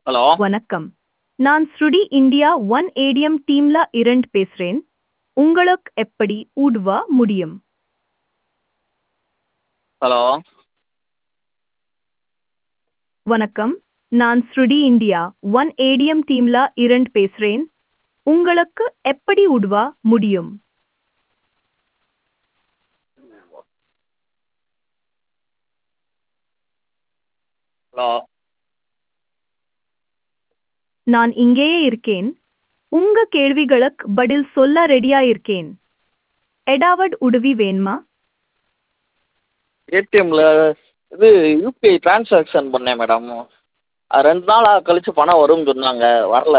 hello வணக்கம் நான் ஸ்ருடி இந்தியா ஒன் ஏடிஎம் டீம்ல இரண்டு பேசுறேன் உங்களுக்கு எப்படி உதவ முடியும் ஹலோ வணக்கம் நான் ஸ்ருடி இந்தியா ஒன் ஏடிஎம் டீம்ல இரண்டு பேசுறேன் உங்களுக்கு எப்படி உதவ முடியும் ஹலோ நான் இங்கேயே இருக்கேன் உங்க கேள்விகளுக்கு பதில் சொல்ல ரெடியா இருக்கேன் எடாவட் உதவி வேணுமா ஏடிஎம்மில் இது யூபிஐ ட்ரான்சாக்ஷன் பண்ணேன் மேடம் அது ரெண்டு நாளாக கழிச்சு பணம் வரும்னு சொன்னாங்க வரல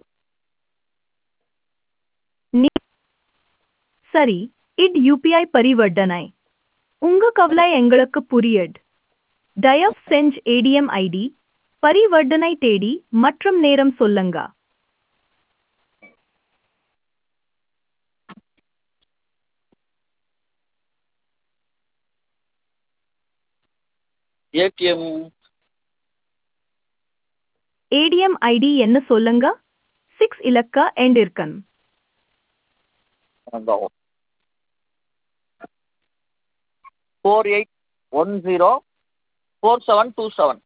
நீ சரி இட் யூபிஐ பரிவர்த்தனை உங்க கவலை எங்களுக்கு புரியட் தயவு செஞ்சு ஏடிஎம் ஐடி பரிவர்த்தனை தேடி மற்றும் நேரம் சொல்லுங்க ஏடிஎம் ஏடிஎம் ஐடி என்ன சொல்லுங்க சிக்ஸ் இலக்க எண்ட் இருக்கன் four eight one zero four seven two seven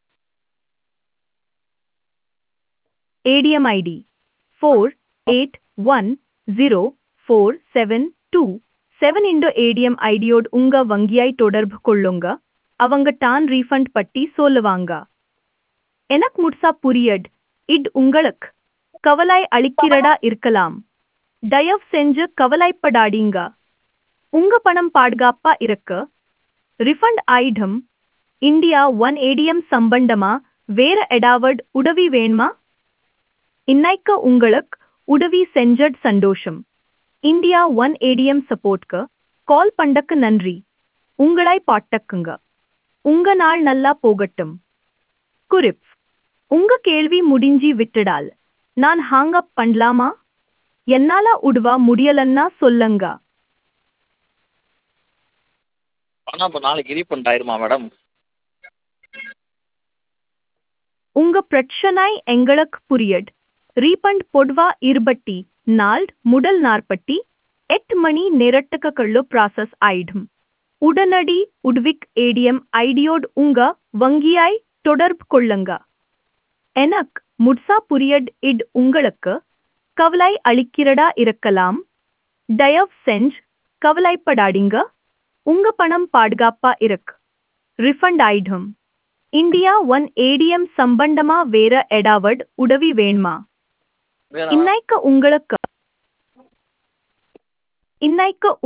ATM ID four eight one zero four seven two seven இன்டு ஏடிஎம் ஐடியோடு உங்க வங்கியாய் தொடர்பு கொள்ளுங்க அவங்க டான் ரீஃபண்ட் பட்டி சொல்லுவாங்க எனக்கு முட்சா புரியட் இட் உங்களுக்கு கவலை அளிக்கிறடா இருக்கலாம் தயவு செஞ்சு கவலைப்படாதீங்க உங்க பணம் பாதுகாப்பா இருக்கு refund item India one ATM சம்பந்தமா வேற எடாவட் உதவி வேணுமா இன்னைக்கு உங்களுக்கு உதவி செஞ்சட் சந்தோஷம் இந்தியா ஒன் ஏடிஎம் சப்போர்ட்க்கு கால் பண்ணக்கு நன்றி உங்களை பாட்டக்குங்க உங்க நாள் நல்லா போகட்டும் குறிப் உங்க கேள்வி முடிஞ்சி விட்டுடால் நான் ஹாங் அப் பண்ணலாமா என்னால உதவ முடியலன்னா சொல்லுங்க பணம் இப்போ நாளைக்கு ரீஃபண்ட் ஆயிருமா மேடம் உங்க பிரச்சனை எங்களுக்கு புரியட் ரீபண்ட் பொதுவா இருபட்டி நாள் முதல் நாற்பட்டி எட்டு மணி நேரத்துக்குள்ள ப்ராசஸ் ஆயிடும் உடனடி உட்விக் ஏடிஎம் ஐடியோடு உங்க வங்கியாய் தொடர்பு கொள்ளுங்க எனக்கு முட்சா புரியட் இட் உங்களுக்கு கவலை அளிக்கிறடா இருக்கலாம் தயவு செஞ்சு கவலைப்படாதீங்க உங்க பணம் பாதுகாப்பா இருக்கு ரிஃபண்ட் ஆயிடும் இந்தியா ஒன் ஏடிஎம் சம்பந்தமா வேற எடாவட் உதவி வேணுமா வேணாம் இன்னைக்கு உங்களுக்கு இன்னைக்கு